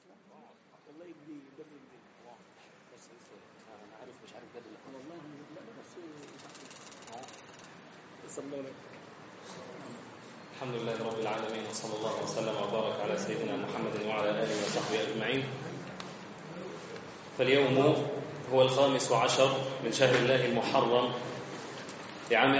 والله يدي قبل يدي بس انا عارف مش عارف جد ولا والله لا بس صلى الله عليه الحمد لله رب العالمين وصلى الله وسلم وبارك على سيدنا محمد وعلى اله وصحبه اجمعين فاليوم هو الخامس عشر من شهر الله المحرم لعام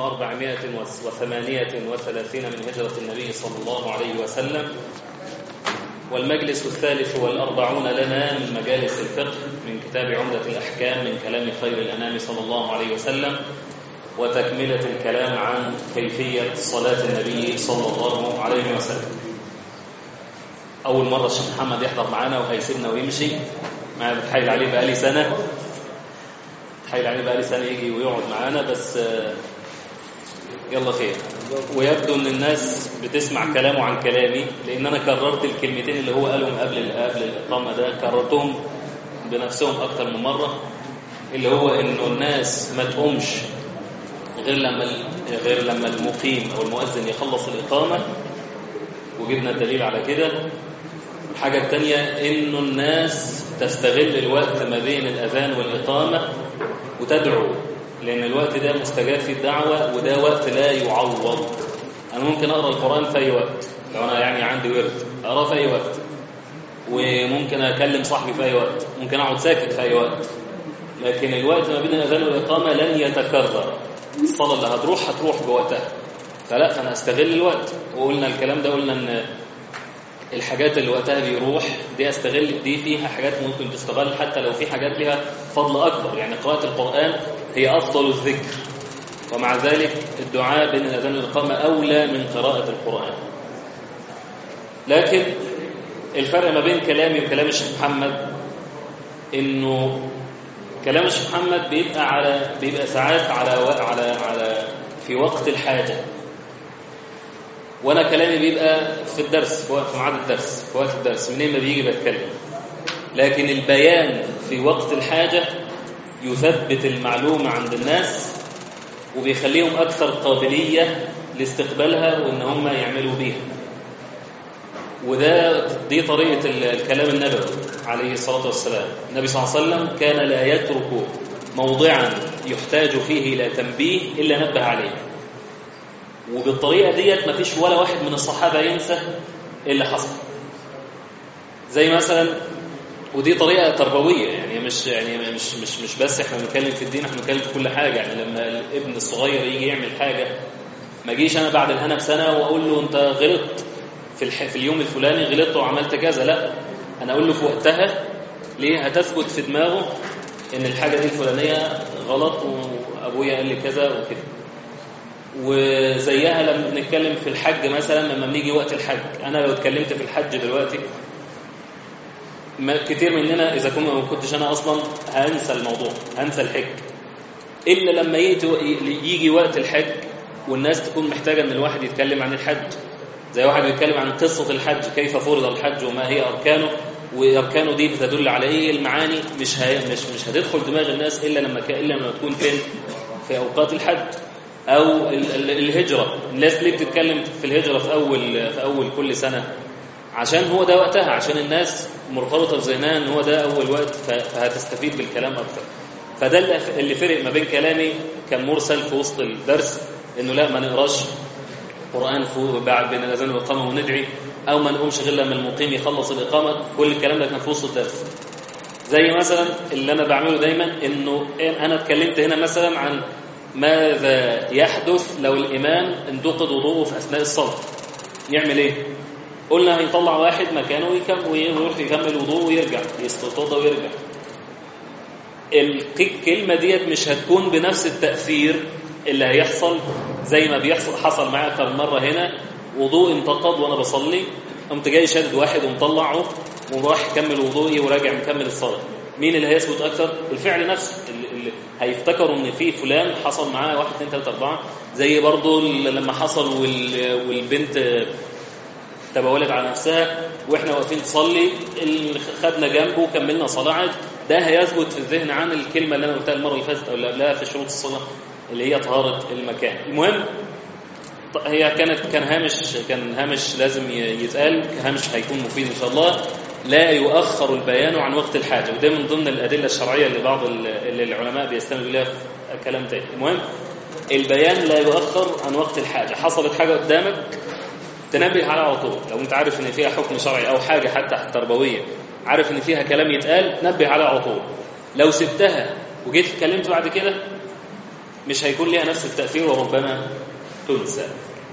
1438 من هجرة النبي صلى الله عليه وسلم والمجلس الثالث والأربعون لنا من مجالس الفقه من كتاب عمدة الأحكام من كلام خير الأنام صلى الله عليه وسلم وتكملة الكلام عن كيفية صلاة النبي صلى الله عليه وسلم أول مرة الشيخ محمد يحضر معانا وهيسيبنا ويمشي ما بتحايل عليه بقالي سنة بتحايل عليه بقالي سنة يجي ويقعد معانا بس يلا خير ويبدو ان الناس بتسمع كلامه عن كلامي لان انا كررت الكلمتين اللي هو قالهم قبل قبل الاقامه ده كررتهم بنفسهم اكتر من مره اللي هو انه الناس ما تقومش غير لما غير لما المقيم او المؤذن يخلص الاقامه وجبنا الدليل على كده الحاجه الثانيه انه الناس تستغل الوقت ما بين الاذان والاقامه وتدعو لأن الوقت ده مستجاب في الدعوة وده وقت لا يعوض أنا ممكن أقرأ القرآن في أي وقت لو أنا يعني عندي ورد أقرأ في أي وقت وممكن أكلم صاحبي في أي وقت ممكن أقعد ساكت في أي وقت لكن الوقت ما بين الأذان والإقامة لن يتكرر الصلاة اللي هتروح هتروح بوقتها فلا فأنا أستغل الوقت وقلنا الكلام ده قلنا أن الحاجات اللي وقتها بيروح دي استغل دي فيها حاجات ممكن تستغل حتى لو في حاجات لها فضل أكبر يعني قراءة القرآن هي أفضل الذكر ومع ذلك الدعاء بين الأذان والإقامة أولى من قراءة القرآن لكن الفرق ما بين كلامي وكلام الشيخ محمد إنه كلام الشيخ محمد بيبقى على بيبقى ساعات على على على في وقت الحاجة وانا كلامي بيبقى في الدرس في وقت ميعاد الدرس في وقت الدرس منين ما بيجي بتكلم لكن البيان في وقت الحاجة يثبت المعلومة عند الناس وبيخليهم أكثر قابلية لاستقبالها وإن هم يعملوا بيها وده دي طريقة الكلام النبوي عليه الصلاة والسلام النبي صلى الله عليه وسلم كان لا يترك موضعا يحتاج فيه إلى تنبيه إلا نبه عليه وبالطريقة ديت مفيش ولا واحد من الصحابة ينسى اللي حصل زي مثلا ودي طريقة تربوية يعني مش يعني مش مش مش بس احنا بنتكلم في الدين احنا بنتكلم في كل حاجة يعني لما الابن الصغير يجي يعمل حاجة ما اجيش انا بعد الهنا بسنة واقول له انت غلطت في الح... في اليوم الفلاني غلطت وعملت كذا لا انا اقول له في وقتها ليه هتثبت في دماغه ان الحاجة دي الفلانية غلط وابويا قال لي كذا وكده وزيها لما بنتكلم في الحج مثلا لما بنيجي وقت الحج انا لو اتكلمت في الحج دلوقتي ما كتير مننا اذا كنت ما كنتش انا اصلا هنسى الموضوع هنسى الحج الا لما يجي وقت الحج والناس تكون محتاجه ان الواحد يتكلم عن الحج زي واحد بيتكلم عن قصه الحج كيف فرض الحج وما هي اركانه واركانه دي بتدل على ايه المعاني مش هي مش مش هتدخل دماغ الناس الا لما الا لما تكون فين في اوقات الحج او الهجرة الناس ليه بتتكلم في الهجرة في اول في اول كل سنة عشان هو ده وقتها عشان الناس مرتبطة في ذهنها ان هو ده اول وقت فهتستفيد بالكلام اكتر فده اللي فرق ما بين كلامي كان مرسل في وسط الدرس انه لا ما نقراش قرآن فوق بعد بين الاذان والاقامة وندعي او ما نقومش غير لما المقيم يخلص الاقامة كل الكلام ده كان في وسط الدرس زي مثلا اللي انا بعمله دايما انه انا اتكلمت هنا مثلا عن ماذا يحدث لو الإمام انتقد وضوءه في أثناء الصلاة يعمل إيه؟ قلنا هيطلع واحد مكانه ويكمل ويروح يكمل وضوءه ويرجع يستطاع ويرجع الكلمة ديت مش هتكون بنفس التأثير اللي هيحصل زي ما بيحصل حصل معايا أكتر مرة هنا وضوء انتقد وأنا بصلي قمت جاي شادد واحد ومطلعه وراح يكمل وضوئي وراجع مكمل الصلاة مين اللي هيثبت أكتر؟ الفعل نفسه اللي, اللي هيفتكروا ان في فلان حصل معاه واحد اثنين ثلاثة أربعة زي برضه لما حصل والبنت تبولت على نفسها واحنا واقفين نصلي خدنا جنبه وكملنا صلاة ده هيثبت في الذهن عن الكلمة اللي انا قلتها المرة اللي فاتت او اللي قبلها في شروط الصلاة اللي هي طهارة المكان المهم هي كانت كان هامش كان هامش لازم يتقال هامش هيكون مفيد ان شاء الله لا يؤخر البيان عن وقت الحاجة وده من ضمن الأدلة الشرعية اللي بعض ال- اللي العلماء بيستندوا لها في كلام تاني المهم البيان لا يؤخر عن وقت الحاجة حصلت حاجة قدامك تنبه على على طول لو انت عارف ان فيها حكم شرعي او حاجة حتى تربوية عارف ان فيها كلام يتقال نبه على على طول لو سبتها وجيت اتكلمت بعد كده مش هيكون ليها نفس التأثير وربما تنسى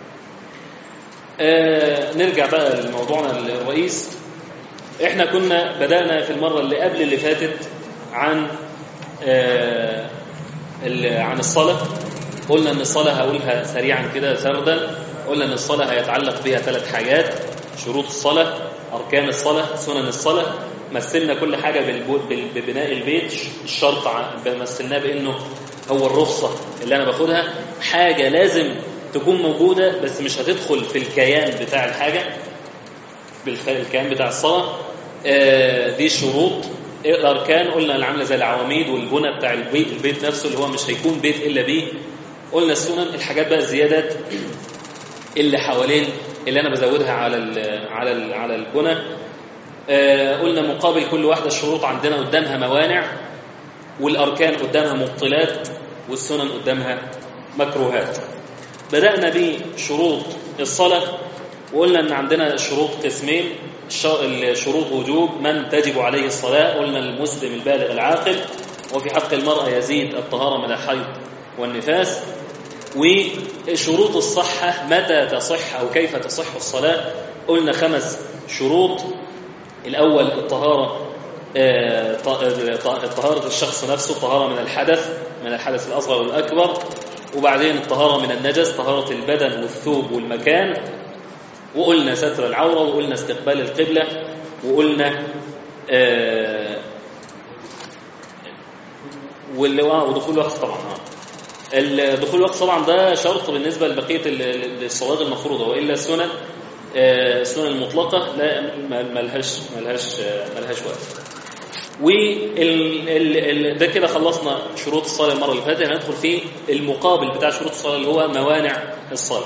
آه نرجع بقى لموضوعنا الرئيس احنا كنا بدأنا في المرة اللي قبل اللي فاتت عن آه ال- عن الصلاة قلنا ان الصلاة هقولها سريعا كده سردا قلنا ان الصلاة هيتعلق بها ثلاث حاجات شروط الصلاة أركان الصلاة سنن الصلاة مثلنا كل حاجة بالبو- بال- ببناء البيت الشرط ع- مثلناه بأنه هو الرخصة اللي أنا باخدها حاجة لازم تكون موجودة بس مش هتدخل في الكيان بتاع الحاجة بالكيان بتاع الصلاة آه، دي شروط الأركان قلنا اللي عاملة زي العواميد والبنى بتاع البيت البيت نفسه اللي هو مش هيكون بيت إلا بيه قلنا السنن الحاجات بقى الزيادات اللي حوالين اللي أنا بزودها على ال على ال على البنى آه، قلنا مقابل كل واحدة الشروط عندنا قدامها موانع والأركان قدامها مبطلات والسنن قدامها مكروهات بدأنا بشروط الصلاة وقلنا أن عندنا شروط قسمين الش- الشروط وجوب من تجب عليه الصلاة قلنا المسلم البالغ العاقل وفي حق المرأة يزيد الطهارة من الحيض والنفاس وشروط الصحة متى تصح أو كيف تصح الصلاة قلنا خمس شروط الأول الطهارة آه، ط- آه، طهارة الشخص نفسه طهارة من الحدث من الحدث الأصغر والأكبر وبعدين الطهارة من النجس طهارة البدن والثوب والمكان وقلنا ستر العورة وقلنا استقبال القبلة وقلنا آه واللي آه، ودخول الوقت طبعا آه. الدخول الوقت طبعا ده شرط بالنسبة لبقية ال- ال- الصلاة المفروضة وإلا السنن آه، السنن المطلقة لا ما- ملهاش ملهاش آه، ملهاش وقت وال ال ال ده كده خلصنا شروط الصلاة المرة اللي فاتت هندخل في المقابل بتاع شروط الصلاة اللي هو موانع الصلاة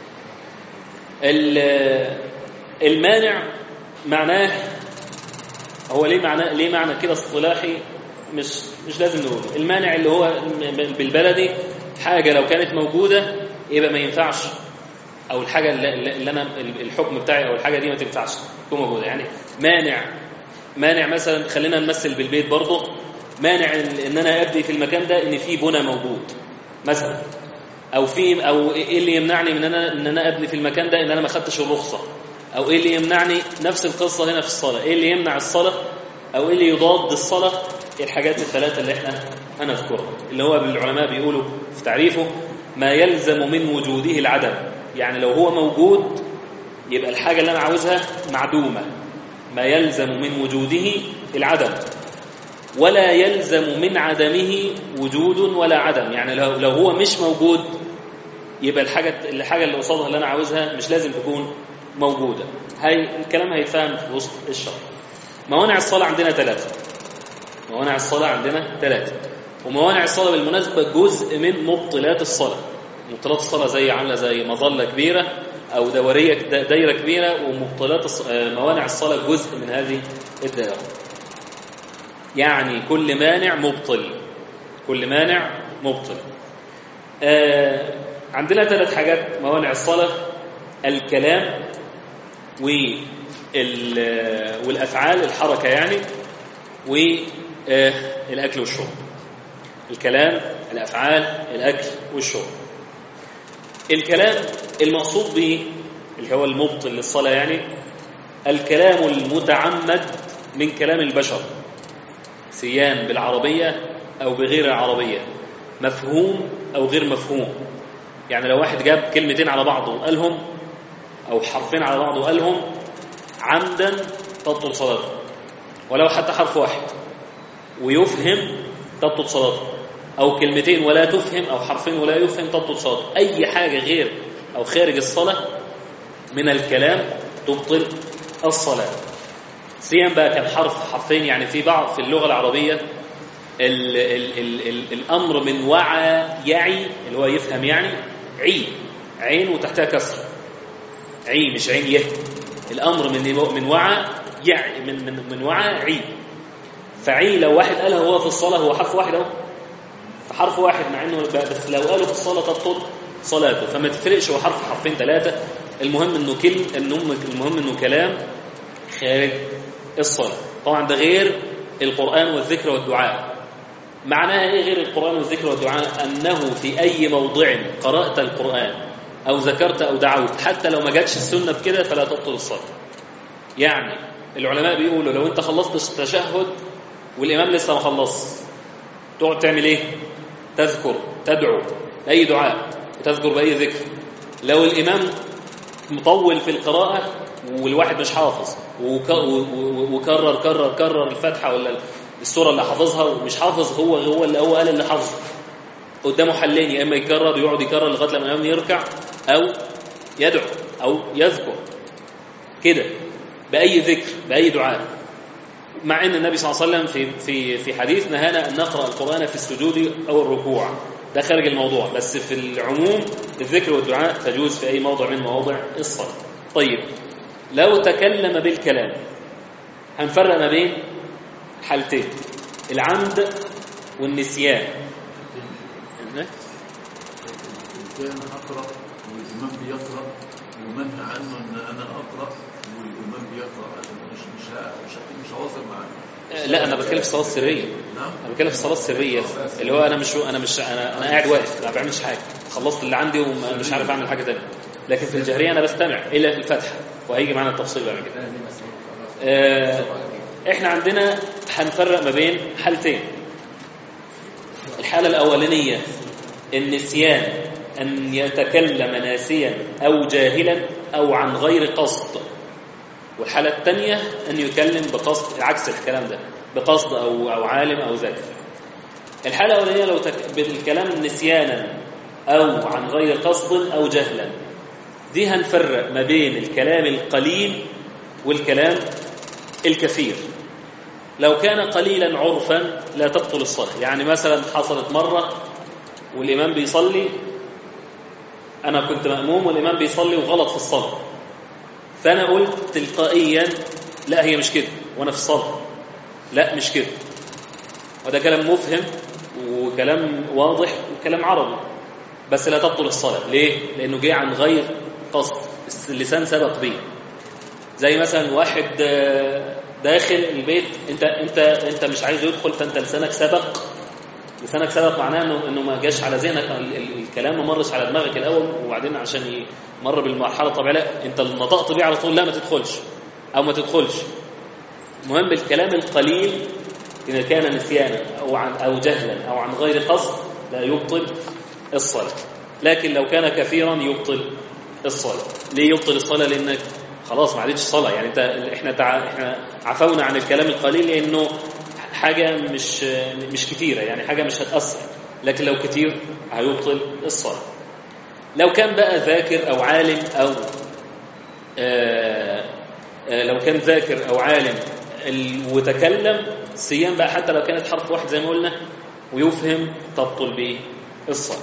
ال- المانع معناه هو ليه معناه ليه معنى كده اصطلاحي مش مش لازم نقول المانع اللي هو م- بالبلدي حاجة لو كانت موجودة يبقى ما ينفعش او الحاجة اللي, اللي انا الحكم بتاعي او الحاجة دي ما تنفعش تكون موجودة يعني مانع مانع مثلا خلينا نمثل بالبيت برضه مانع ان إن انا ابدي في المكان ده ان في بنى موجود مثلا او في او ايه اللي يمنعني من ان انا ان انا ابني في المكان ده ان انا ما خدتش الرخصه او ايه اللي يمنعني نفس القصه هنا في الصلاه ايه اللي يمنع الصلاه او ايه اللي يضاد الصلاه الحاجات الثلاثه اللي احنا هنذكرها اللي هو العلماء بيقولوا في تعريفه ما يلزم من وجوده العدم يعني لو هو موجود يبقى الحاجه اللي انا عاوزها معدومه ما يلزم من وجوده العدم ولا يلزم من عدمه وجود ولا عدم يعني لو, لو هو مش موجود يبقى الحاجة الحاجة اللي قصادها اللي أنا عاوزها مش لازم تكون موجودة هاي الكلام هيتفهم في وسط الشرح موانع الصلاة عندنا ثلاثة موانع الصلاة عندنا ثلاثة وموانع الصلاة بالمناسبة جزء من مبطلات الصلاة مبطلات الصلاة زي عاملة زي مظلة كبيرة أو دورية دايرة كبيرة ومبطلات الص- آه، موانع الصلاة جزء من هذه الدائرة يعني كل مانع مبطل كل مانع مبطل آه عندنا ثلاث حاجات موانع الصلاة الكلام وال- والأفعال الحركة يعني والأكل والشرب الكلام الأفعال الأكل والشرب الكلام المقصود به اللي هو المبطل للصلاة يعني الكلام المتعمد من كلام البشر سيان بالعربية أو بغير العربية مفهوم أو غير مفهوم يعني لو واحد جاب كلمتين على بعض وقالهم أو حرفين على بعض وقالهم عمدا تبطل صلاته ولو حتى حرف واحد ويفهم تبطل صلاته أو كلمتين ولا تفهم أو حرفين ولا يفهم تبطل صلاته أي حاجة غير أو خارج الصلاة من الكلام تبطل الصلاة سيان بقى كان حرف حرفين يعني في بعض في اللغة العربية ال ال ال ال الأمر من وعى يعي اللي هو يفهم يعني عي عين وتحتها كسر عي مش عين يه الأمر من من وعى يعي من من من وعى عي فعي لو واحد قالها هو في الصلاه هو حرف واحد اهو فحرف واحد مع انه بس لو قاله في الصلاه تبطل صلاته فما تفرقش هو حرف حرفين ثلاثه المهم انه كل انه المهم انه كلام خارج الصلاه طبعا ده غير القران والذكر والدعاء معناها ايه غير القران والذكر والدعاء انه في اي موضع قرات القران او ذكرت او دعوت حتى لو ما جاتش السنه بكده فلا تبطل الصلاه يعني العلماء بيقولوا لو انت خلصت التشهد والامام لسه ما خلص تقعد تعمل ايه تذكر تدعو اي دعاء وتذكر باي ذكر لو الامام مطول في القراءه والواحد مش حافظ وك- و- و- وكرر كرر كرر الفاتحه ولا السوره اللي حافظها ومش حافظ هو هو اللي هو قال اللي حافظه قدامه حلين يا اما يكرر يقعد يكرر لغايه لما الامام يركع او يدعو او يذكر كده باي ذكر باي دعاء مع ان النبي صلى الله عليه وسلم في في في حديث نهانا ان نقرا القران في السجود او الركوع ده خارج الموضوع بس في العموم الذكر والدعاء تجوز في اي موضع من مواضع الصلاه طيب لو تكلم بالكلام هنفرق ما بين حالتين العمد والنسيان كان اقرا والامام بيقرا ومنهى عنه ان انا اقرا والامام بيقرا عشان مش مش ه- مش ه- مش هواصل معاه لا انا بتكلم في الصلاه السريه نعم انا بتكلم في الصلاه السريه اللي هو انا مش انا مش انا انا قاعد واقف ما بعملش حاجه خلصت اللي عندي ومش عارف اعمل حاجه ثانيه لكن في الجهريه انا بستمع الى الفتحه وهيجي معانا التفصيل بعد كده آه، احنا عندنا هنفرق ما بين حالتين الحاله الاولانيه النسيان ان يتكلم ناسيا او جاهلا او عن غير قصد والحالة الثانية أن يكلم بقصد عكس الكلام ده بقصد أو أو عالم أو ذاكر. الحالة الأولانية لو تك... بالكلام نسيانا أو عن غير قصد أو جهلا. دي هنفرق ما بين الكلام القليل والكلام الكثير. لو كان قليلا عرفا لا تبطل الصلاة، يعني مثلا حصلت مرة والإمام بيصلي أنا كنت مأموم والإمام بيصلي وغلط في الصلاة. فانا قلت تلقائيا لا هي مش كده وانا في الصلاه لا مش كده وده كلام مفهم وكلام واضح وكلام عربي بس لا تبطل الصلاه ليه لانه جه عن غير قصد اللسان سبق به زي مثلا واحد آه، داخل البيت انت انت انت مش عايز يدخل فانت لسانك سبق لسانك سبق معناه انه انه ما جاش على ذهنك ال- ال- الكلام ما مرش على دماغك الاول وبعدين عشان ي- مر بالمرحله الطبيعيه لا انت نطقت بيه على طول لا ما تدخلش او ما تدخلش المهم الكلام القليل اذا كان نسيانا او عن او جهلا او عن غير قصد لا يبطل الصلاه لكن لو كان كثيرا يبطل الصلاه ليه يبطل الصلاه لانك خلاص ما عادتش صلاه يعني انت احنا تع... احنا عفونا عن الكلام القليل لانه حاجه مش مش كتيره يعني حاجه مش هتاثر لكن لو كتير هيبطل الصلاه لو كان بقى ذاكر او عالم او آه آه لو كان ذاكر او عالم ال- وتكلم صيام بقى حتى لو كانت حرف واحد زي ما قلنا ويفهم تبطل به الصلاه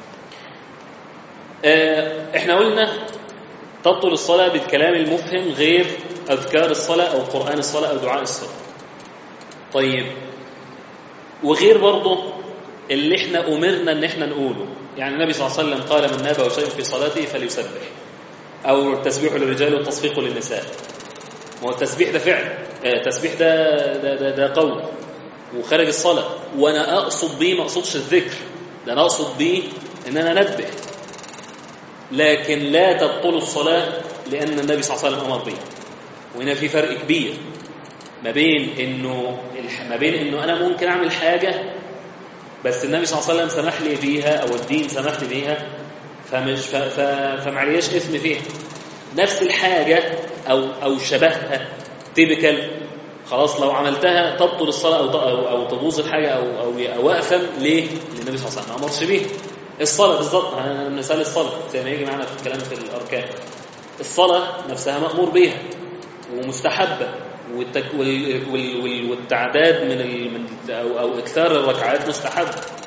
آه احنا قلنا تبطل الصلاه بالكلام المفهم غير اذكار الصلاه او قران الصلاه او دعاء الصلاه طيب وغير برضه اللي احنا امرنا ان احنا نقوله يعني النبي صلى الله عليه وسلم قال من نابه شيء في صلاته فليسبح او التسبيح للرجال والتصفيق للنساء ما هو التسبيح ده فعل آه، التسبيح ده ده ده, ده قول وخارج الصلاه وانا اقصد بيه ما اقصدش الذكر ده انا اقصد بيه ان انا انبه لكن لا تبطل الصلاه لان النبي صلى الله عليه وسلم امر به وهنا في فرق كبير ما بين انه الح- ما بين انه انا ممكن اعمل حاجه بس النبي صلى الله عليه وسلم سمح لي بيها او الدين سمح لي بيها فمش ف... ف... فمعليش اسم فيها نفس الحاجه او او شبهها تيبيكال خلاص لو عملتها تبطل الصلاه او ت- او, أو تبوظ الحاجه او او او اقفل ليه؟ لان النبي صلى الله عليه وسلم ما امرش بيها الصلاه بالظبط أنا مثال الصلاه زي ما يجي معانا في الكلام في الاركان الصلاه نفسها مامور بيها ومستحبه والتك... وال... وال... وال... والتعداد من ال... من او او اكثار الركعات مستحب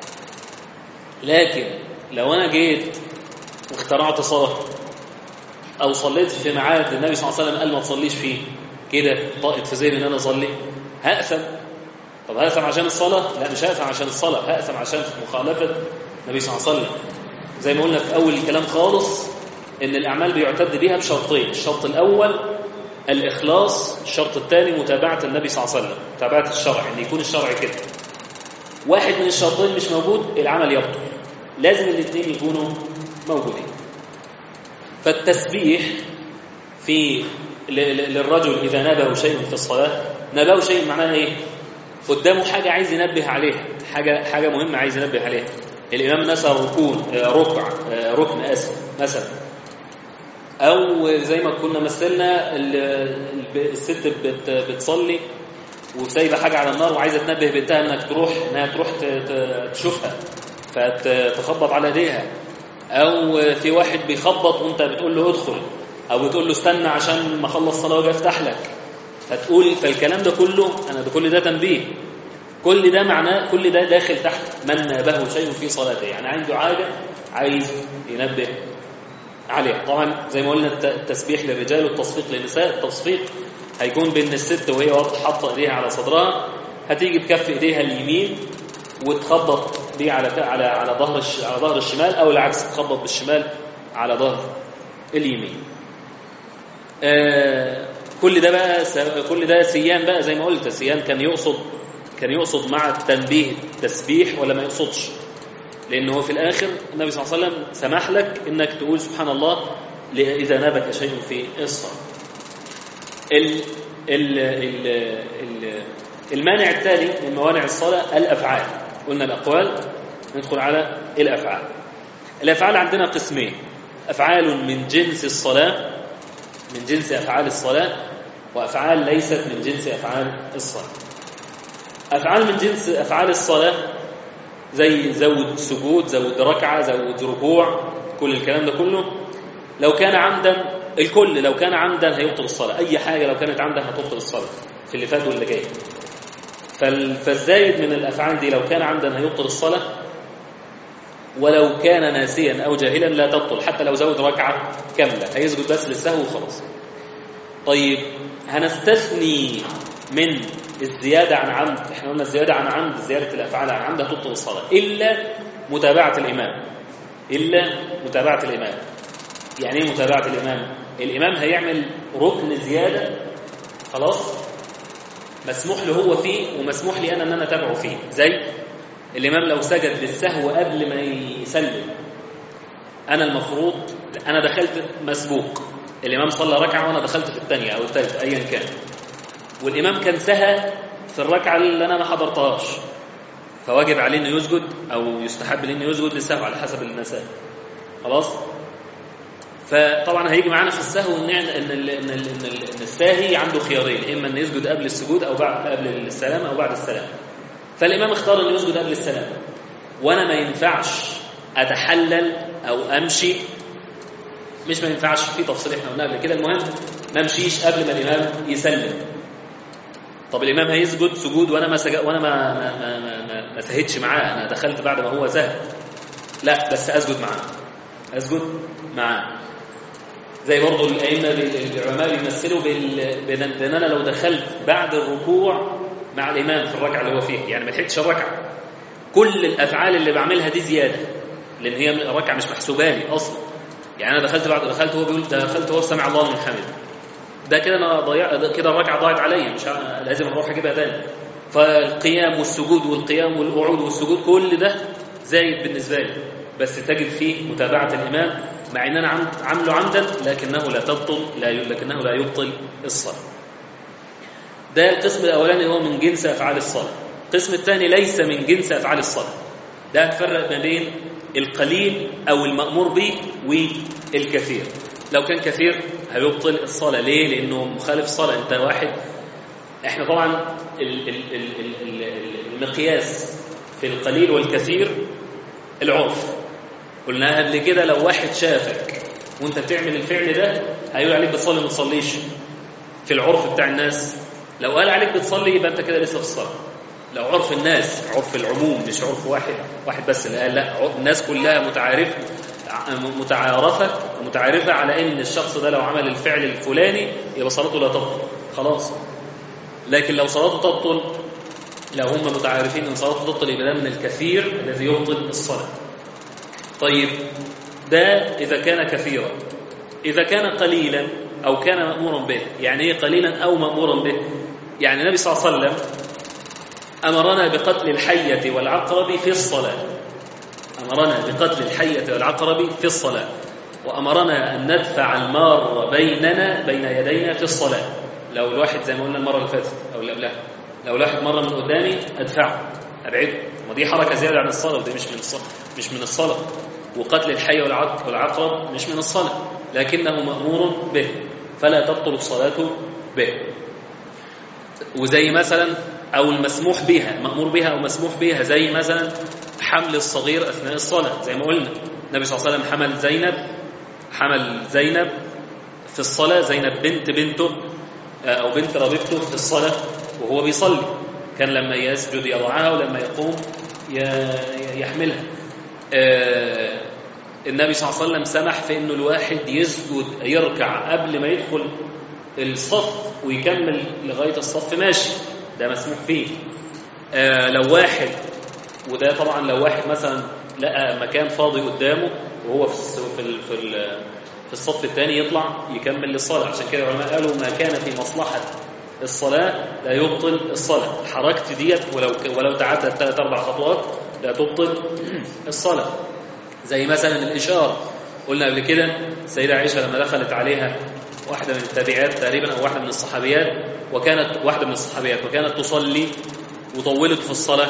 لكن لو انا جيت واخترعت صلاه او صليت في ميعاد النبي صلى الله عليه وسلم قال ما تصليش فيه كده طائت في ذهني ان انا اصلي هأثم طب هأثم عشان الصلاه لا مش هأثم عشان الصلاه هأثم عشان مخالفه النبي صلى الله عليه وسلم زي ما قلنا في اول الكلام خالص ان الاعمال بيعتد بيها بشرطين الشرط الاول الاخلاص الشرط الثاني متابعه النبي صلى الله عليه وسلم متابعه الشرع ان يكون الشرع كده واحد من الشرطين مش موجود العمل يبطل لازم الاثنين يكونوا موجودين فالتسبيح في ل- ل- للرجل إذا نبه شيء في الصلاة نبه شيء معناه إيه؟ قدامه حاجة عايز ينبه عليها حاجة حاجة مهمة عايز ينبه عليها الإمام نسى ركون آه، ركع آه، ركن آسف مثلا أو زي ما كنا مثلنا ال- ال- الست بت- بتصلي وسايبه حاجه على النار وعايزه تنبه بنتها انك تروح انها تروح ت- ت- تشوفها فتخبط على ايديها او في واحد بيخبط وانت بتقول له ادخل او بتقول له استنى عشان ما اخلص صلاه واجي افتح لك فتقول فالكلام ده كله انا ده كل ده تنبيه كل ده معناه كل ده داخل تحت من نابه شيء في صلاته يعني عنده حاجه عايز ينبه عليها طبعا زي ما قلنا الت- التسبيح للرجال والتصفيق للنساء التصفيق هيكون بين الست وهي واقفه حاطه ايديها على صدرها هتيجي بكف ايديها اليمين وتخبط دي على على على ظهر الش- على ظهر الشمال او العكس تخبط بالشمال على ظهر اليمين آه كل ده بقى س- كل ده سيان بقى زي ما قلت سيان كان يقصد كان يقصد مع التنبيه تسبيح ولا ما يقصدش لأنه هو في الآخر النبي صلى الله عليه وسلم سمح لك إنك تقول سبحان الله ل- إذا نابك شيء في الصلاة ال ال ال ال المانع التالي من موانع الصلاة الأفعال قلنا الأقوال ندخل على الأفعال الأفعال عندنا قسمين أفعال من جنس الصلاة من جنس أفعال الصلاة وأفعال ليست من جنس أفعال الصلاة أفعال من جنس أفعال الصلاة زي زود سجود زود ركعة زود ركوع كل الكلام ده كله لو كان عمدا الكل لو كان عمدا هيبطل الصلاة أي حاجة لو كانت عمدا هتبطل الصلاة في اللي فات واللي جاي فال- فالزايد من الأفعال دي لو كان عمدا هيبطل الصلاة ولو كان ناسيا أو جاهلا لا تبطل حتى لو زود ركعة كاملة هيسجد بس للسهو وخلاص طيب هنستثني من الزيادة عن عمد احنا قلنا الزيادة عن عمد زيادة الأفعال عن عمد هتبطل الصلاة إلا متابعة الإمام إلا متابعة الإمام يعني ايه متابعة الإمام الإمام هيعمل ركن زيادة خلاص مسموح له هو فيه ومسموح لي أنا أن أنا أتابعه فيه زي الإمام لو سجد للسهو قبل ما يسلم أنا المفروض أنا دخلت مسبوق الإمام صلى ركعة وأنا دخلت في الثانية أو الثالثة أيا كان والإمام كان سهى في الركعة اللي أنا ما حضرتهاش فواجب عليه إنه يسجد أو يستحب ليه إنه يسجد للسهو على حسب المسائل خلاص فطبعا هيجي معانا في السهو ان ان ال- ان, ال- إن, ال- إن الساهي عنده خيارين اما ان يسجد قبل السجود او بعد قبل السلام او بعد السلام فالامام اختار انه يسجد قبل السلام وانا ما ينفعش اتحلل او امشي مش ما ينفعش في تفصيل احنا قلنا قبل كده المهم ما امشيش قبل ما الامام يسلم طب الامام هيسجد سجود وانا ما سجد وانا ما ما ما, ما, ما, ما سهدش معاه انا دخلت بعد ما هو سهد لا بس اسجد معاه اسجد معاه زي برضه الائمه بال- العلماء بيمثلوا بال- بان بأن انا لو دخلت بعد الركوع مع الامام في الركعه اللي هو فيها يعني ما لحقتش الركعه كل الافعال اللي بعملها دي زياده لان هي الركعه مش محسوبه لي اصلا يعني انا دخلت بعد دخلت هو بيقول دخلت هو سمع الله لمن حمده ده كده انا ضيع ده كده الركعه ضاعت عليا مش ه- لازم اروح اجيبها تاني فالقيام والسجود والقيام والقعود والسجود كل ده زايد بالنسبه لي بس تجد فيه متابعه الامام مع ان انا عم- عامله عمدا لكنه لا تبطل لا ي- لكنه لا يبطل الصلاه ده القسم الاولاني هو من جنس افعال الصلاه القسم الثاني ليس من جنس افعال الصلاه ده فرق ما بين القليل او المامور به والكثير لو كان كثير هيبطل الصلاه ليه لانه مخالف الصلاه انت واحد احنا طبعا ال- ال- ال- ال- ال- المقياس في القليل والكثير العرف قلنا قبل كده لو واحد شافك وانت بتعمل الفعل ده هيقول عليك بتصلي ما تصليش في العرف بتاع الناس لو قال عليك بتصلي يبقى انت كده لسه في الصلاه لو عرف الناس عرف العموم مش عرف واحد واحد بس اللي قال لا عرف- الناس كلها متعارف متعارفه متعارفه على ان الشخص ده لو عمل الفعل الفلاني يبقى صلاته لا تبطل خلاص لكن لو صلاته تبطل لو هم متعارفين ان صلاته تبطل يبقى ده من الكثير الذي يبطل الصلاه طيب ده اذا كان كثيرا اذا كان قليلا او كان مامورا به يعني ايه قليلا او مامورا به يعني النبي صلى الله عليه وسلم امرنا بقتل الحيه والعقرب في الصلاه امرنا بقتل الحيه والعقرب في الصلاه وامرنا ان ندفع المار بيننا بين يدينا في الصلاه لو الواحد زي ما قلنا المره اللي فاتت او اللي قبلها لو الواحد مره من قدامي ادفعه ابعده ودي حركه زياده عن الصلاه ودي مش من الصلاه مش من الصلاه وقتل الحي والعق- والعقرب مش من الصلاه لكنه مامور به فلا تبطل الصلاه به وزي مثلا او المسموح بها مامور بها او مسموح بها زي مثلا حمل الصغير اثناء الصلاه زي ما قلنا النبي صلى الله عليه وسلم حمل زينب حمل زينب في الصلاه زينب بنت بنته آه، او بنت ربيبته في الصلاه وهو بيصلي كان لما يسجد يضعها ولما يقوم ي- يحملها آه، النبي صلى الله عليه وسلم سمح في انه الواحد يسجد يركع قبل ما يدخل الصف ويكمل لغايه الصف ماشي ده مسموح فيه آه، لو واحد وده طبعا لو واحد مثلا لقى مكان فاضي قدامه وهو في الس- في ال- في ال- في الصف الثاني يطلع يكمل للصلاه عشان كده العلماء قالوا ما كان في مصلحه الصلاه لا يبطل الصلاه حركت ديت ولو ولو تعدت ثلاث اربع خطوات لا تبطل الصلاه زي مثلا الاشاره قلنا قبل كده السيده عائشه لما دخلت عليها واحده من التابعات تقريبا او واحده من الصحابيات وكانت واحده من الصحابيات وكانت تصلي وطولت في الصلاه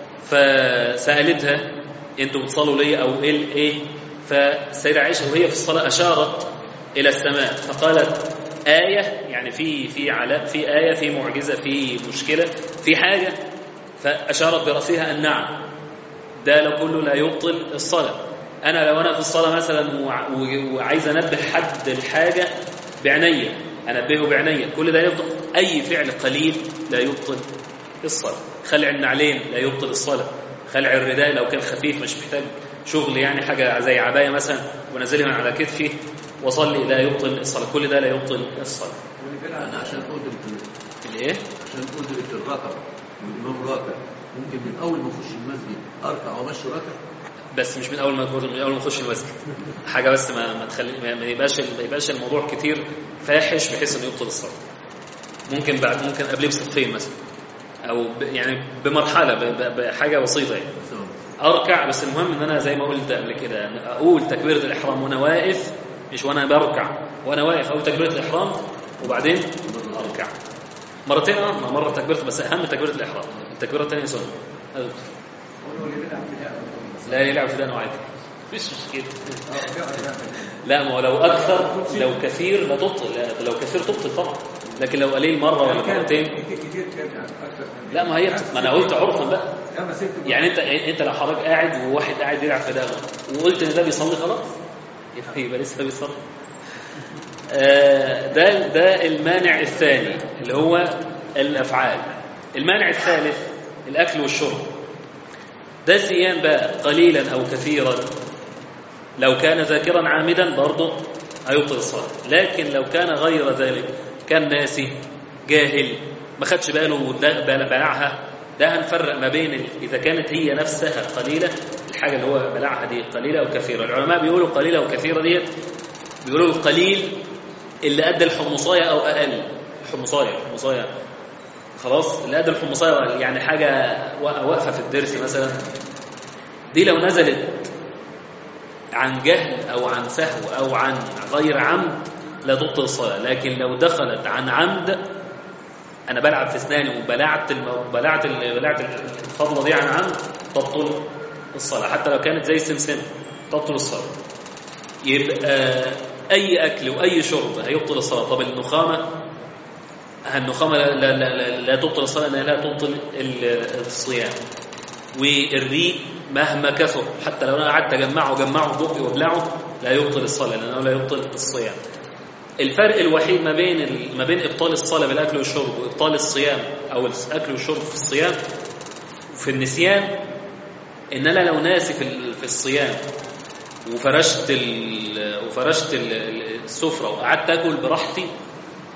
فسالتها انتوا بتصلوا ليه او ايه ايه فالسيده عائشه وهي في الصلاه اشارت الى السماء فقالت ايه يعني في في علاء في ايه في معجزه في مشكله في حاجه فاشارت براسها ان نعم ده لو كله لا يبطل الصلاة أنا لو أنا في الصلاة مثلا وع- و- وعايز أنبه حد الحاجة بعناية أنبهه بعناية كل ده يبطل أي فعل قليل لا يبطل الصلاة خلع النعلين لا يبطل الصلاة خلع الرداء لو كان خفيف مش محتاج شغل يعني حاجة زي عباية مثلا ونزلها من على كتفي وصلي لا يبطل الصلاة كل ده لا يبطل الصلاة أنا عشان قدرة الإيه؟ عشان قدرة الركب والإمام راكع ممكن من أول ما أخش المسجد أركع وأمشي راكع بس مش من اول ما من اول ما نخش المسجد حاجه بس ما ما تخلي ما ما يبقاش ما يبقاش الموضوع كتير فاحش بحيث انه يبطل الصلاه ممكن بعد ممكن قبليه بصفين مثلا او ب يعني بمرحله ب- ب- بحاجه بسيطه يعني اركع بس المهم ان انا زي ما قلت قبل كده أن اقول تكبيره الاحرام وانا واقف مش وانا بركع وانا واقف اقول تكبيره الاحرام وبعدين اركع مرتين اه ما مره تكبيره بس اهم تكبيره الاحرام التكبيره الثانيه سنه أيوة. لا يلعب في ده عادي مش مشكله لا ما هو لو اكثر لو كثير لا تبطل لا لو كثير تبطل طبعا لكن لو قليل مره ولا مرتين كتير كام يعني اكتر من لا ما هي ما انا قلت عرفا بقى لما ست يعني انت انت لو حضرتك قاعد وواحد قاعد يلعب في دماغه وقلت ان ده بيصلي خلاص يبقى يبقى لسه بيصلي آه، ده ده المانع الثاني اللي هو الافعال المانع الثالث الاكل والشرب ده الزيان بقى قليلا او كثيرا لو كان ذاكرا عامدا برضه هيبطل الصلاه لكن لو كان غير ذلك كان ناسي جاهل ما خدش باله وده- بل- بلعها ده هنفرق ما بين ال- اذا كانت هي نفسها قليله الحاجه اللي هو بلعها دي قليله او كثيره العلماء بيقولوا قليله وكثيره ديت بيقولوا القليل اللي قد الحمصايه او اقل الحمصايه الحمصايه خلاص اللي قد الحمصايه أو أقل. يعني حاجه وا- واقفه في الدرس مثلا دي لو نزلت عن جهل او عن سهو او عن غير عمد لا تبطل الصلاه لكن لو دخلت عن عمد انا بلعب في اسناني وبلعت الم... بلعت ال... بلعت الفضله دي عن عمد تبطل الصلاه حتى لو كانت زي السمسم تبطل الصلاه يبقى اي اكل واي شرب هيبطل الصلاه طب النخامه النخامه لا لا لا, لا, لا تبطل الصلاه لانها لا تبطل ال- الصيام والريق مهما كثر حتى لو انا قعدت اجمعه اجمعه بقي وابلعه لا يبطل الصلاه لانه لا يبطل الصيام الفرق الوحيد ما بين ال- ما بين ابطال الصلاه بالاكل والشرب وابطال الصيام او الاكل والشرب في الصيام في النسيان ان انا لو ناسي في ال- في الصيام وفرشت ال- وفرشت ال- ال- السفره وقعدت اكل براحتي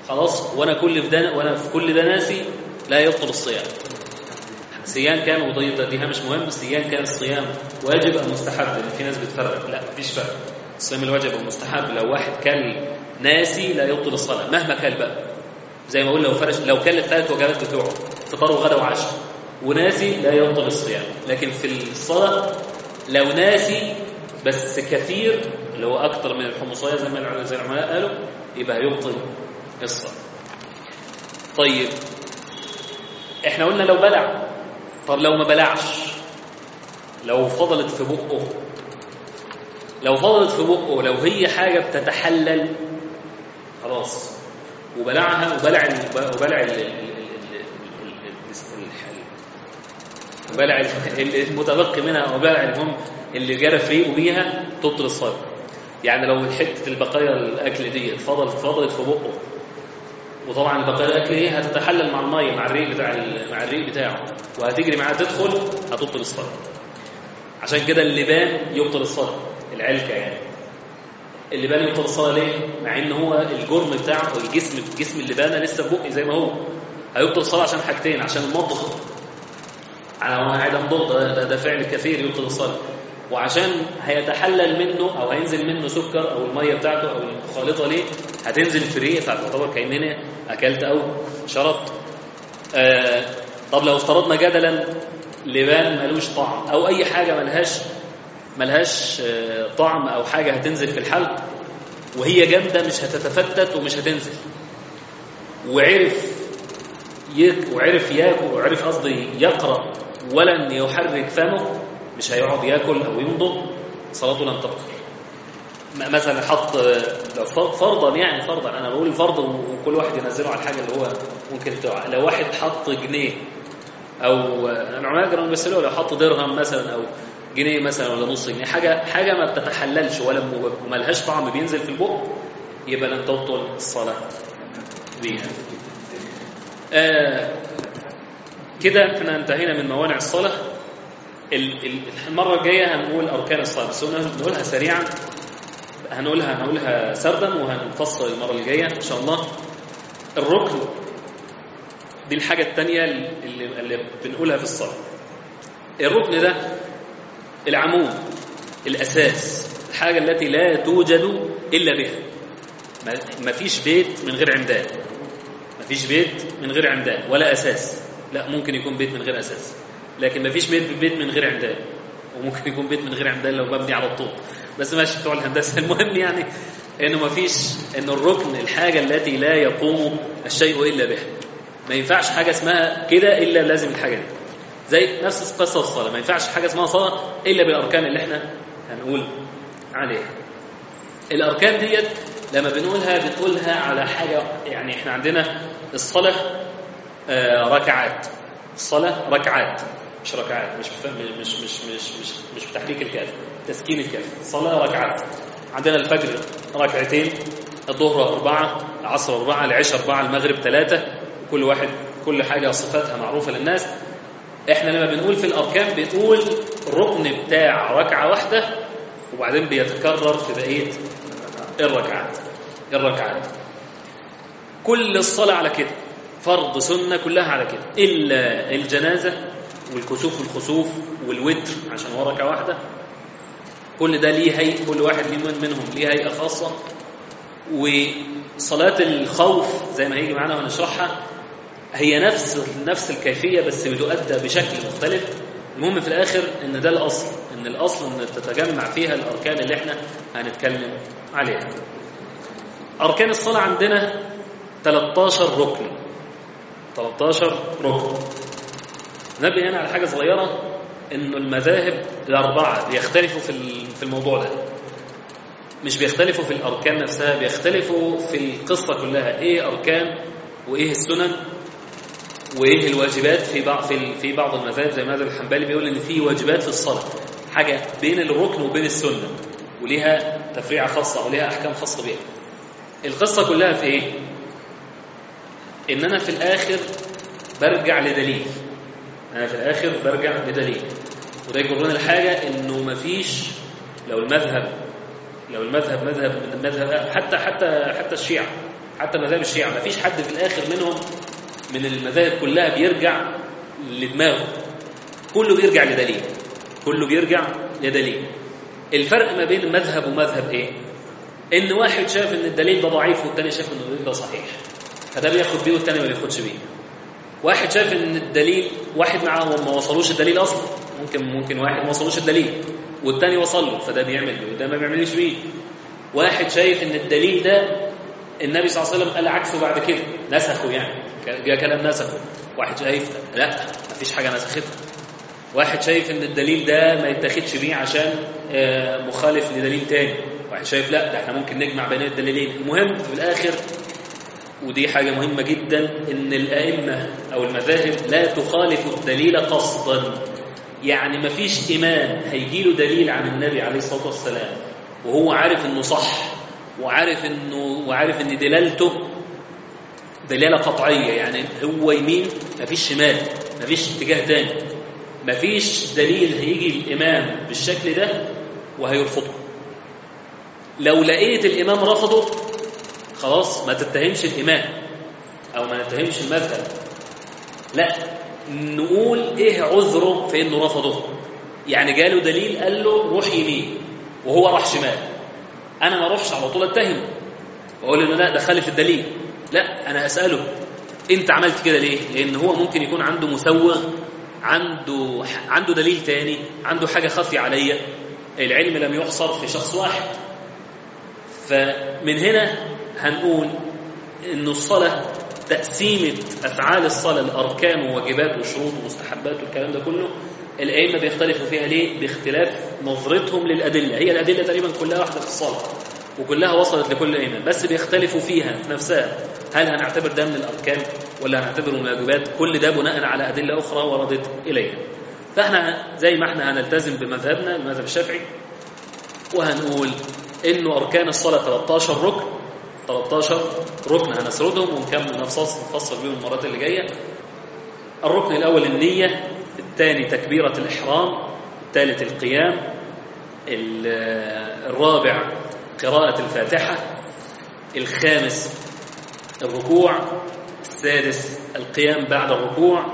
خلاص وانا كل في ده وانا في كل ده ناسي لا يبطل الصيام صيام كان وضيطة دي مش مهم صيام كان الصيام واجب او مستحب لان في ناس بتفرق لا مفيش فرق الصيام الواجب او المستحب لو واحد كل ناسي لا يبطل الصلاه مهما كل بقى زي ما قلنا لو فرش لو كل الثلاث وجبات بتوعه فطار وغدا وعشاء وناسي لا يبطل الصيام لكن في الصلاه لو ناسي بس كثير اللي هو اكثر من الحمصيه زي ما زي العلماء قالوا يبقى يبطل الصلاه طيب احنا قلنا لو بلع طب لو ما بلعش لو فضلت في بقه لو فضلت في بقه لو هي حاجة بتتحلل خلاص وبلعها وبلع ال- وبلع ال- ال- ال- ال- ال- ال- وبلع ال- المتبقي منها وبلع المهم اللي جرى في ريقه بيها تبطل الصلاة يعني لو حتة البقايا الأكل دي فضلت فضلت في بقه وطبعا البقايا الاكل دي هتتحلل مع الميه مع الريق بتاع ال- مع الريق بتاعه وهتجري معاه تدخل هتبطل الصلاه عشان كده اللبان يبطل الصلاه العلكه يعني اللبان يبطل الصلاه ليه مع ان هو الجرم بتاعه الجسم جسم اللبانه لسه في بقي زي ما هو هيبطل الصلاه عشان حاجتين عشان المضغ انا وانا قاعد امضغ ده, ده, ده فعل كثير يبطل الصلاه وعشان هيتحلل منه او هينزل منه سكر او الميه بتاعته او المخالطه ليه هتنزل في الريق فتعتبر كاننا اكلت او شربت آه طب لو افترضنا جدلا لبان ملوش طعم او اي حاجه ملهاش ملهاش آه طعم او حاجه هتنزل في الحلق وهي جامده مش هتتفتت ومش هتنزل وعرف يك وعرف ياكل وعرف قصدي يقرا ولن يحرك فمه مش هيقعد ياكل او يمضغ صلاته لن تبطل م- مثلا حط لو ف- فرضا يعني فرضا انا بقول فرض وكل واحد ينزله على الحاجه اللي هو ممكن تقع لو واحد حط جنيه او العلماء كانوا بيمثلوا لو حط درهم مثلا او جنيه مثلا ولا نص جنيه حاجه حاجه ما بتتحللش ولا م- وملهاش طعم بينزل في البق يبقى لن تبطل الصلاه بيها آه كده احنا انتهينا من موانع الصلاه ال- ال- المره الجايه هنقول اركان الصلاه بس قلنا نقولها سريعا هنقولها هنقولها سردا وهنفصل المره الجايه ان شاء الله الركن دي الحاجه الثانيه اللي, اللي بنقولها في الصلاه الركن ده العمود الاساس الحاجه التي لا توجد الا بها ما- ما فيش بيت من غير عمدان ما فيش بيت من غير عمدان ولا اساس لا ممكن يكون بيت من غير اساس لكن ما فيش بيت بيت من غير عمدان وممكن يكون بيت من غير عمدان لو مبني على الطوب بس ماشي بتوع الهندسه المهم يعني انه ما فيش ان الركن الحاجه التي لا يقوم الشيء الا بها ما ينفعش حاجه اسمها كده الا لازم الحاجه دي زي نفس قصه الصلاه ما ينفعش حاجه اسمها صلاه الا بالاركان اللي احنا هنقول عليها الاركان ديت لما بنقولها بنقولها على حاجه يعني احنا عندنا الصلاه آه، ركعات الصلاه ركعات مش ركعات مش بف- مش مش مش مش مش بتحريك الكاف تسكين الكاف الصلاه ركعات عندنا الفجر ركعتين الظهر أربعة العصر أربعة العشاء أربعة المغرب ثلاثة وكل واحد كل حاجة صفاتها معروفة للناس احنا لما بنقول في الأركان بنقول الركن بتاع ركعة واحدة وبعدين بيتكرر في بقية الركعات الركعات كل الصلاة على كده فرض سنة كلها على كده إلا الجنازة والكسوف والخسوف والوتر عشان هو ركعة واحدة كل ده ليه هيئة كل واحد ليه من منهم ليه هيئة خاصة وصلاة الخوف زي ما هيجي معانا وهنشرحها هي نفس نفس الكيفية بس بتؤدى بشكل مختلف المهم في الآخر إن ده الأصل إن الأصل إن تتجمع فيها الأركان اللي إحنا هنتكلم عليها أركان الصلاة عندنا 13 ركن 13 ركن نبي هنا على حاجة صغيرة إنه المذاهب الأربعة بيختلفوا في ال- في الموضوع ده مش بيختلفوا في الأركان نفسها بيختلفوا في القصة كلها إيه أركان وإيه السنن وإيه الواجبات في بعض في ال- في بعض المذاهب زي المذهب الحنبلي بيقول إن في واجبات في الصلاة حاجة بين الركن وبين السنة وليها تفريعة خاصة وليها أحكام خاصة بيها القصة كلها في إيه؟ إن أنا في الآخر برجع لدليل أنا في الآخر برجع لدليل وده يجرنا الحاجة إنه مفيش لو المذهب لو المذهب مذهب من المذهب حتى حتى حتى الشيعة حتى مذاهب الشيعة ما فيش حد في الآخر منهم من المذاهب كلها بيرجع لدماغه كله بيرجع لدليل كله بيرجع لدليل الفرق ما بين مذهب ومذهب ايه ان واحد شاف ان الدليل ده ضعيف والتاني شاف ان الدليل ده صحيح فده بياخد بيه والتاني ما بياخدش بيه واحد شاف ان الدليل واحد معاه ما وصلوش الدليل اصلا ممكن ممكن واحد ما وصلوش الدليل والتاني وصل له فده بيعمل بيه وده ما بيعملش بيه واحد شايف ان الدليل ده النبي صلى الله عليه وسلم قال عكسه بعد كده نسخه يعني جاء كلام نسخه واحد شايف لا مفيش حاجه نسختها واحد شايف ان الدليل ده ما يتاخدش بيه عشان آه، مخالف لدليل تاني واحد شايف لا ده احنا ممكن نجمع بين الدليلين المهم في الاخر ودي حاجة مهمة جدا ان الائمة او المذاهب لا تخالف الدليل قصدا يعني ما فيش امام هيجي له دليل عن النبي عليه الصلاة والسلام وهو عارف انه صح وعارف انه وعارف ان دلالته دلالة قطعية يعني هو يمين مفيش شمال مفيش اتجاه تاني مفيش دليل هيجي الإمام بالشكل ده وهيرفضه لو لقيت الإمام رفضه خلاص ما تتهمش الإمام أو ما نتهمش المذهب لا نقول إيه عذره في إنه رفضه يعني جاله دليل قال له روح يمين وهو راح شمال أنا ما أروحش على طول أتهمه وأقول له لا ده خالف الدليل لا أنا أسأله أنت عملت كده ليه؟ لأن هو ممكن يكون عنده مسوغ عنده عنده دليل تاني عنده حاجة خفية عليا العلم لم يحصر في شخص واحد فمن هنا هنقول إن الصلاة تقسيمة أفعال الصلاة لأركان وواجبات وشروط ومستحبات والكلام ده كله الأئمة بيختلفوا فيها ليه؟ باختلاف نظرتهم للأدلة هي الأدلة تقريبا كلها واحدة في الصلاة وكلها وصلت لكل إمام بس بيختلفوا فيها في نفسها هل هنعتبر ده من الأركان ولا هنعتبره من الواجبات كل ده بناء على أدلة أخرى وردت إلينا فإحنا زي ما إحنا هنلتزم بمذهبنا المذهب الشافعي وهنقول إنه أركان الصلاة 13 ركن 13 ركن هنسردهم ونكمل نفصل نفصل بيهم المرات اللي جاية الركن الأول النية الثاني تكبيرة الإحرام الثالث القيام الرابع قراءة الفاتحة الخامس الركوع السادس القيام بعد الركوع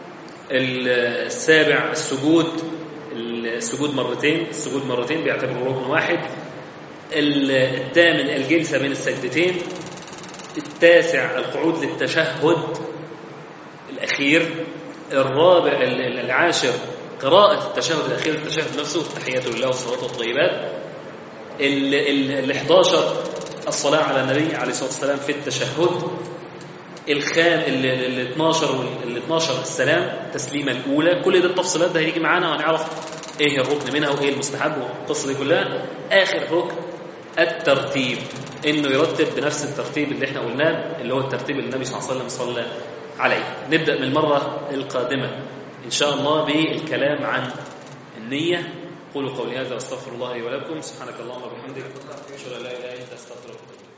السابع السجود السجود مرتين السجود مرتين بيعتبروا ركن واحد الثامن الجلسة بين السجدتين التاسع القعود للتشهد الأخير الرابع العاشر قراءة التشهد الأخير التشهد نفسه تحيات لله والصلاة والطيبات ال 11 الصلاة على النبي عليه الصلاة والسلام في التشهد الخام ال 12 وال 12 السلام التسليمة الأولى كل ده التفصيلات ده هيجي معانا وهنعرف ايه الركن منها وايه المستحب والقصة دي كلها آخر ركن الترتيب انه يرتب بنفس الترتيب اللي احنا قلناه اللي هو الترتيب اللي النبي صلى الله عليه وسلم صلى عليه نبدأ من المرة القادمة إن شاء الله بالكلام عن النية قولوا قولي هذا واستغفر الله لي ولكم سبحانك اللهم وبحمدك اشهد ان لا اله الا انت استغفرك